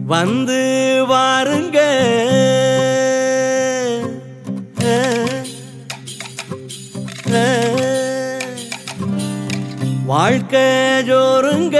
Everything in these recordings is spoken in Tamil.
வந்து வாருங்க வாழ்க்கை ஜோருங்க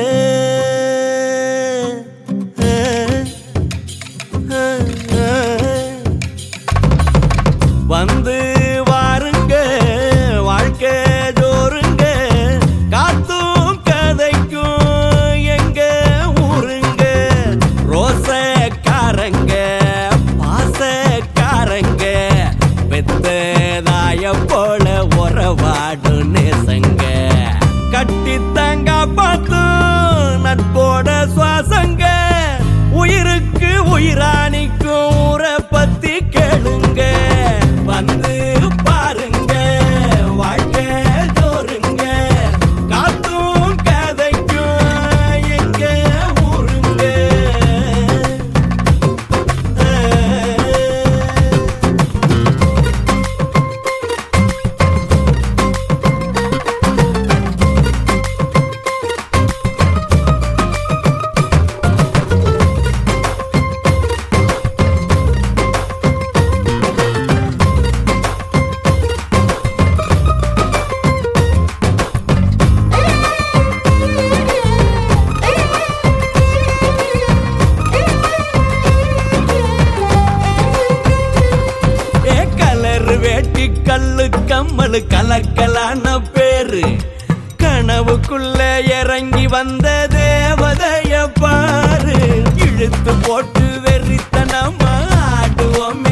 வந்து வாருங்க வாழ்க்கை ஜோருங்க காத்தும் கதைக்கும் எங்க ஊருங்க ரோசக்காரங்க பாசக்காரங்க பெத்ததாய போல உறவாடு நேசங்க கட்டி தங்க பார்த்தும் நட்போட சுவாசங்க உயிருக்கு உயிராணிக்கும் ஊரை பத்தி கேளுங்க வந்து பாருங்க வாழ்க்கை ஜோருங்க காத்தும் கதைக்கும் எங்க ஊருங்க ஏ கலர் வேட்டி கல்லு கம்மலு கலக்கலான பேரு கனவுக்குள்ள இறங்கி வந்த தேவதைய பாரு இழுத்து போட்டு வெறித்தனமா ஆடுவோம்